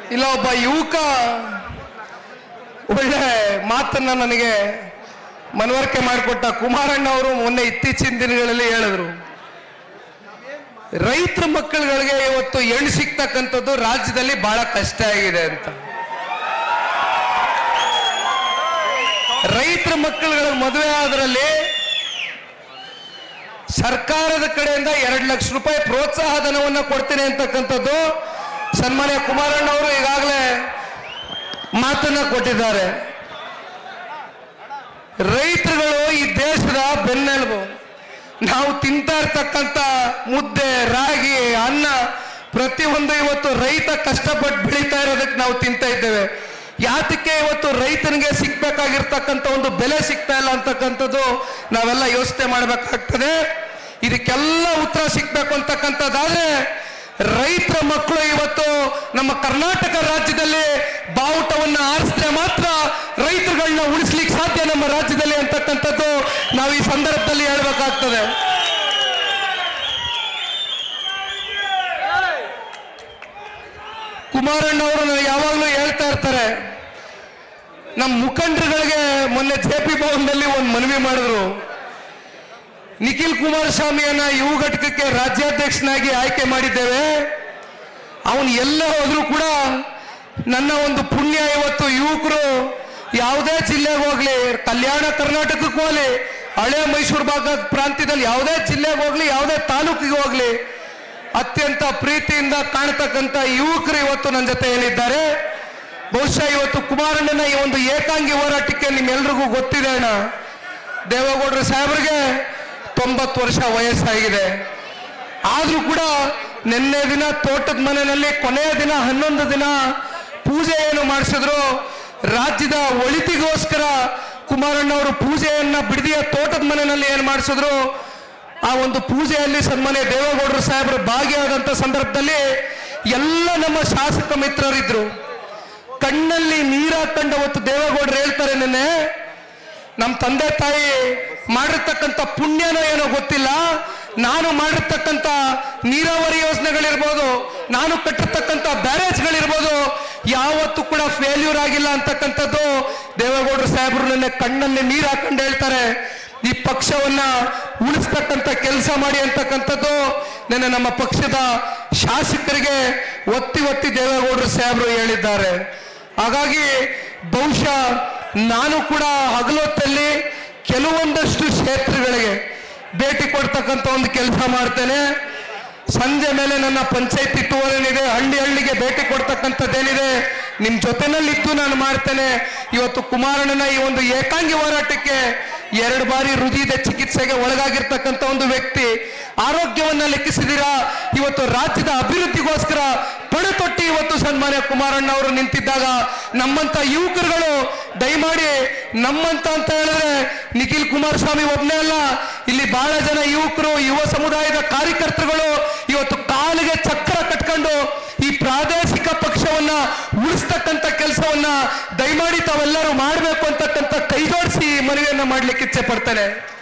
ಇಲ್ಲ ಒಬ್ಬ ಯುವಕ ಒಳ್ಳೆ ಮಾತನ್ನ ನನಗೆ ಮನವರಿಕೆ ಮಾಡಿಕೊಟ್ಟ ಕುಮಾರಣ್ಣ ಅವರು ಮೊನ್ನೆ ಇತ್ತೀಚಿನ ದಿನಗಳಲ್ಲಿ ಹೇಳಿದ್ರು ರೈತರ ಮಕ್ಕಳುಗಳಿಗೆ ಇವತ್ತು ಹೆಣ್ಣು ಸಿಗ್ತಕ್ಕಂಥದ್ದು ರಾಜ್ಯದಲ್ಲಿ ಬಹಳ ಕಷ್ಟ ಆಗಿದೆ ಅಂತ ರೈತರ ಮಕ್ಕಳುಗಳ ಮದುವೆ ಆದ್ರಲ್ಲಿ ಸರ್ಕಾರದ ಕಡೆಯಿಂದ ಎರಡು ಲಕ್ಷ ರೂಪಾಯಿ ಪ್ರೋತ್ಸಾಹ ಧನವನ್ನು ಕೊಡ್ತೀನಿ ಅಂತಕ್ಕಂಥದ್ದು ಸನ್ಮಾನ್ಯ ಕುಮಾರಣ್ಣ ಅವರು ಈಗಾಗಲೇ ಮಾತನ್ನ ಕೊಟ್ಟಿದ್ದಾರೆ ರೈತರುಗಳು ಈ ದೇಶದ ಬೆನ್ನೆಲುಬು ನಾವು ತಿಂತಾ ಇರ್ತಕ್ಕಂಥ ಮುದ್ದೆ ರಾಗಿ ಅನ್ನ ಪ್ರತಿಯೊಂದು ಇವತ್ತು ರೈತ ಕಷ್ಟಪಟ್ಟು ಬೆಳೀತಾ ಇರೋದಕ್ಕೆ ನಾವು ತಿಂತಾ ಇದ್ದೇವೆ ಯಾತಕ್ಕೆ ಇವತ್ತು ರೈತನಿಗೆ ಸಿಗ್ಬೇಕಾಗಿರ್ತಕ್ಕಂಥ ಒಂದು ಬೆಲೆ ಸಿಗ್ತಾ ಇಲ್ಲ ಅಂತಕ್ಕಂಥದ್ದು ನಾವೆಲ್ಲ ಯೋಚನೆ ಮಾಡಬೇಕಾಗ್ತದೆ ಇದಕ್ಕೆಲ್ಲ ಉತ್ತರ ಸಿಗ್ಬೇಕು ಅಂತಕ್ಕಂಥದ್ದಾದ್ರೆ ರೈತರ ಮಕ್ಕಳು ಇವತ್ತು ನಮ್ಮ ಕರ್ನಾಟಕ ರಾಜ್ಯದಲ್ಲಿ ಬಾವುಟವನ್ನು ಆರಿಸಿದ್ರೆ ಮಾತ್ರ ರೈತರುಗಳನ್ನ ಉಳಿಸ್ಲಿಕ್ಕೆ ಸಾಧ್ಯ ನಮ್ಮ ರಾಜ್ಯದಲ್ಲಿ ಅಂತಕ್ಕಂಥದ್ದು ನಾವು ಈ ಸಂದರ್ಭದಲ್ಲಿ ಹೇಳ್ಬೇಕಾಗ್ತದೆ ಕುಮಾರಣ್ಣ ಅವರು ನನಗೆ ಯಾವಾಗಲೂ ಹೇಳ್ತಾ ಇರ್ತಾರೆ ನಮ್ಮ ಮುಖಂಡರುಗಳಿಗೆ ಮೊನ್ನೆ ಜೆ ಪಿ ಭವನದಲ್ಲಿ ಒಂದು ಮನವಿ ಮಾಡಿದ್ರು ನಿಖಿಲ್ ಕುಮಾರಸ್ವಾಮಿಯನ್ನ ಯುವ ಘಟಕಕ್ಕೆ ರಾಜ್ಯಾಧ್ಯಕ್ಷನಾಗಿ ಆಯ್ಕೆ ಮಾಡಿದ್ದೇವೆ ಅವನು ಎಲ್ಲ ಹೋದ್ರೂ ಕೂಡ ನನ್ನ ಒಂದು ಪುಣ್ಯ ಇವತ್ತು ಯುವಕರು ಯಾವುದೇ ಜಿಲ್ಲೆಗೆ ಹೋಗ್ಲಿ ಕಲ್ಯಾಣ ಕರ್ನಾಟಕಕ್ಕೆ ಹೋಗ್ಲಿ ಹಳೆ ಮೈಸೂರು ಭಾಗದ ಪ್ರಾಂತ್ಯದಲ್ಲಿ ಯಾವುದೇ ಜಿಲ್ಲೆಗೆ ಹೋಗ್ಲಿ ಯಾವುದೇ ತಾಲೂಕಿಗೆ ಹೋಗ್ಲಿ ಅತ್ಯಂತ ಪ್ರೀತಿಯಿಂದ ಕಾಣ್ತಕ್ಕಂಥ ಯುವಕರು ಇವತ್ತು ನನ್ನ ಜೊತೆ ಏನಿದ್ದಾರೆ ಬಹುಶಃ ಇವತ್ತು ಕುಮಾರಣ್ಣನ ಈ ಒಂದು ಏಕಾಂಗಿ ಹೋರಾಟಕ್ಕೆ ನಿಮ್ಮೆಲ್ರಿಗೂ ಗೊತ್ತಿದೆ ಅಣ್ಣ ದೇವೇಗೌಡರು ಸಾಹೇಬ್ರಿಗೆ ತೊಂಬತ್ತು ವರ್ಷ ವಯಸ್ಸಾಗಿದೆ ಆದ್ರೂ ಕೂಡ ನಿನ್ನೆ ದಿನ ತೋಟದ ಮನೆಯಲ್ಲಿ ಕೊನೆಯ ದಿನ ಹನ್ನೊಂದು ದಿನ ಪೂಜೆ ಏನು ಮಾಡಿಸಿದ್ರು ರಾಜ್ಯದ ಒಳಿತಿಗೋಸ್ಕರ ಕುಮಾರಣ್ಣ ಅವರು ಪೂಜೆಯನ್ನ ಬಿಡದಿಯ ತೋಟದ ಮನೆಯಲ್ಲಿ ಏನು ಮಾಡಿಸಿದ್ರು ಆ ಒಂದು ಪೂಜೆಯಲ್ಲಿ ಸನ್ಮಾನ್ಯ ದೇವೇಗೌಡರು ಸಾಹೇಬರು ಭಾಗಿಯಾದಂಥ ಸಂದರ್ಭದಲ್ಲಿ ಎಲ್ಲ ನಮ್ಮ ಶಾಸಕ ಮಿತ್ರರಿದ್ರು ಕಣ್ಣಲ್ಲಿ ನೀರು ಹಾಕೊಂಡ ಅವತ್ತು ದೇವೇಗೌಡರು ಹೇಳ್ತಾರೆ ನೆನ್ನೆ ನಮ್ಮ ತಂದೆ ತಾಯಿ ಮಾಡಿರ್ತಕ್ಕಂಥ ಪುಣ್ಯನೋ ಏನೋ ಗೊತ್ತಿಲ್ಲ ನಾನು ಮಾಡಿರ್ತಕ್ಕಂಥ ನೀರಾವರಿ ಯೋಜನೆಗಳಿರ್ಬೋದು ನಾನು ಕಟ್ಟಿರ್ತಕ್ಕಂಥ ಬ್ಯಾರೇಜ್ಗಳಿರ್ಬೋದು ಯಾವತ್ತೂ ಕೂಡ ಫೇಲ್ಯೂರ್ ಆಗಿಲ್ಲ ಅಂತಕ್ಕಂಥದ್ದು ದೇವೇಗೌಡರು ಸಾಹೇಬರು ನನ್ನ ಕಣ್ಣಲ್ಲಿ ನೀರು ಹಾಕೊಂಡು ಹೇಳ್ತಾರೆ ಈ ಪಕ್ಷವನ್ನ ಉಳಿಸ್ತಕ್ಕಂಥ ಕೆಲಸ ಮಾಡಿ ಅಂತಕ್ಕಂಥದ್ದು ನನ್ನ ನಮ್ಮ ಪಕ್ಷದ ಶಾಸಕರಿಗೆ ಒತ್ತಿ ಒತ್ತಿ ದೇವೇಗೌಡರು ಸಾಹೇಬರು ಹೇಳಿದ್ದಾರೆ ಹಾಗಾಗಿ ಬಹುಶಃ ನಾನು ಕೂಡ ಹಗಲೊತ್ತಲ್ಲಿ ಕೆಲವೊಂದಷ್ಟು ಕ್ಷೇತ್ರಗಳಿಗೆ ಭೇಟಿ ಕೊಡ್ತಕ್ಕಂಥ ಒಂದು ಕೆಲಸ ಮಾಡ್ತೇನೆ ಸಂಜೆ ಮೇಲೆ ನನ್ನ ಪಂಚಾಯತಿ ಟೂರ್ ಏನಿದೆ ಹಳ್ಳಿ ಹಳ್ಳಿಗೆ ಭೇಟಿ ಕೊಡ್ತಕ್ಕಂಥದ್ದೇನಿದೆ ನಿಮ್ ಜೊತೆನಲ್ಲಿದ್ದು ನಾನು ಮಾಡ್ತೇನೆ ಇವತ್ತು ಕುಮಾರಣ್ಣನ ಈ ಒಂದು ಏಕಾಂಗಿ ಹೋರಾಟಕ್ಕೆ ಎರಡು ಬಾರಿ ಹೃದಯದ ಚಿಕಿತ್ಸೆಗೆ ಒಳಗಾಗಿರ್ತಕ್ಕಂಥ ಒಂದು ವ್ಯಕ್ತಿ ಆರೋಗ್ಯವನ್ನ ಲೆಕ್ಕಿಸಿದಿರಾ ಇವತ್ತು ರಾಜ್ಯದ ಅಭಿವೃದ್ಧಿಗೋಸ್ಕರ ಪಣತೊಟ್ಟಿ ಇವತ್ತು ಸನ್ಮಾನ್ಯ ಕುಮಾರಣ್ಣ ಅವರು ನಿಂತಿದ್ದಾಗ ನಮ್ಮಂತ ಯುವಕರುಗಳು ದಯಮಾಡಿ ನಮ್ಮಂತ ಅಂತ ಹೇಳಿದ್ರೆ ನಿಖಿಲ್ ಕುಮಾರಸ್ವಾಮಿ ಒಬ್ಬನೇ ಅಲ್ಲ ಇಲ್ಲಿ ಬಹಳ ಜನ ಯುವಕರು ಯುವ ಸಮುದಾಯದ ಕಾರ್ಯಕರ್ತರುಗಳು ಇವತ್ತು ಕಾಲಿಗೆ ಚಕ್ರ ಕಟ್ಕೊಂಡು ಈ ಪ್ರಾದೇಶಿಕ ಪಕ್ಷವನ್ನ ಉಳಿಸ್ತಕ್ಕಂಥ ಕೆಲಸವನ್ನ ದಯಮಾಡಿ ತಾವೆಲ್ಲರೂ ಮಾಡಬೇಕು ಅಂತಕ್ಕಂಥ ಕೈಜೋಡಿಸಿ ಮನವಿಯನ್ನ ಮಾಡ್ಲಿಕ್ಕೆ ಇಚ್ಛೆ ಪಡ್ತೇನೆ